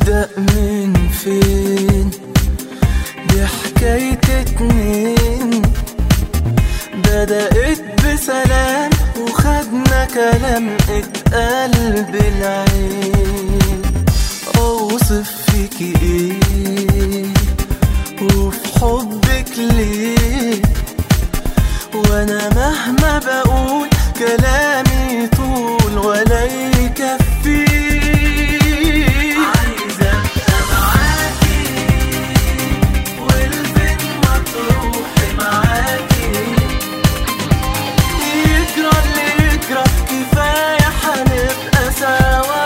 نبدأ من فين دي حكاية اتنين بدأت بسلام وخدنا كلام اتقال بالعين اوصف فيكي ايه وفي حبك ليه وانا مهما بقول كلامي طول ولا يكفي عايزة ابقى معاكي والفين ما تروحي معاكي يجرى اللي يجرى كفاية هنبقى سوا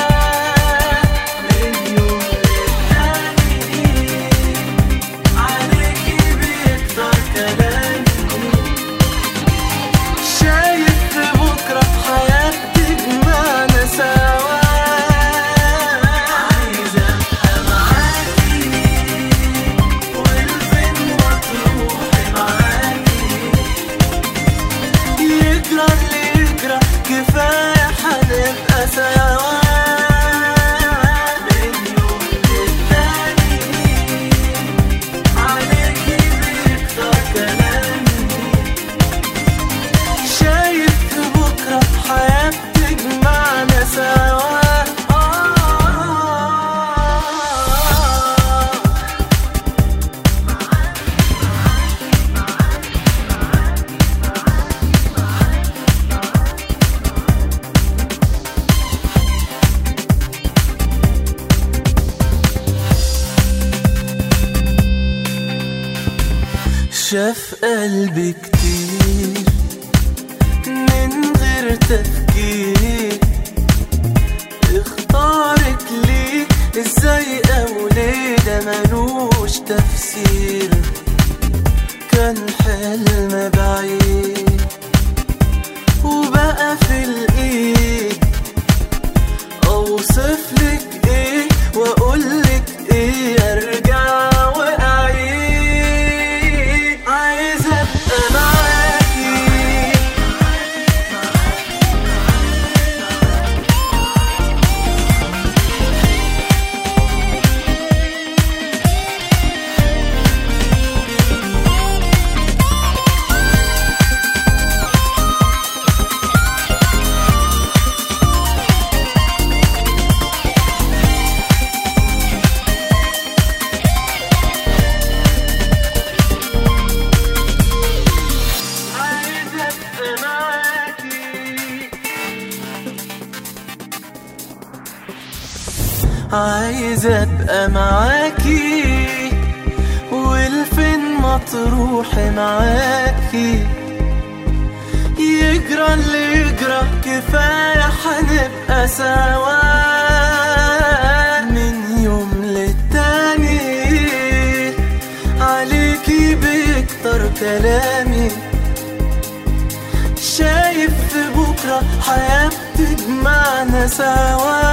من يوم للتاني عليكي بيكتر كلامي شايف في بكرة حياتي معنا سوا عايزة أبقى معاكي والفين ما تروحي معاكي يجرى اللي يجرى كفاية هنبقى سوا من يوم للتاني عليكي بيكتر كلامي شايف في بكرة حياتي تجمعنا سوا شاف قلبي كتير من غير تفكير اختارك ليه ازاي او ليه ده ملوش تفسير كان حلم بعيد وبقى في الايد اوصف لك ايه واقول لك ايه ارجع واعيد عايز ابقى معاكي عايز ابقى معاكي عايز ابقى معاكي والفين ما تروحي معاكي يجرى اللي يجرى كفاية هنبقى سوا من يوم للتاني عليكي بيكتر كلامي شايف في بكرة حياة تجمعنا سوا